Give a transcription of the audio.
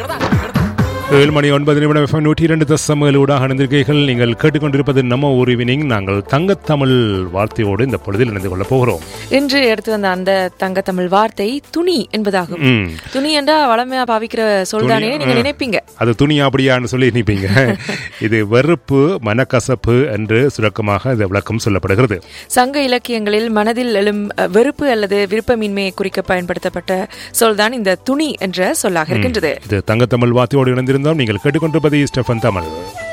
ஏழு மணி ஒன்பது நிமிடம் எஃப்எம் நூற்றி இரண்டு தசமகளூடாக இணைந்திருக்கீர்கள் நீங்கள் கேட்டுக்கொண்டிருப்பது நம்ம உரிவினிங் நாங்கள் தங்கத்தமிழ் வார்த்தையோடு இந்த பொழுதில் இணைந்து கொள்ளப் போகிறோம் இன்று எடுத்து வந்த அந்த தங்க தமிழ் வார்த்தை துணி என்பதாகும் ம். துணி என்றா வளமையா பாவிக்கிற சொல்தானே நீங்க நினைப்பீங்க அது துணி அப்படியான்னு சொல்லி நினைப்பீங்க இது வெறுப்பு மனக்கசப்பு என்று சுருக்கமாக இந்த விளக்கம் சொல்லப்படுகிறது சங்க இலக்கியங்களில் மனதில் எழும் அஹ், வெறுப்பு அல்லது விருப்பமின்மையை குறிக்க பயன்படுத்தப்பட்ட சொல்தான் இந்த துணி என்ற சொல்லாக இருக்கின்றது இது தங்கத்தமிழ் வார்த்தையோடு இணைந்திருந்தோம் நீங்கள் கேட்டுக்கொண்டிருப்பது ஸ்டெஃபன் தமிழ்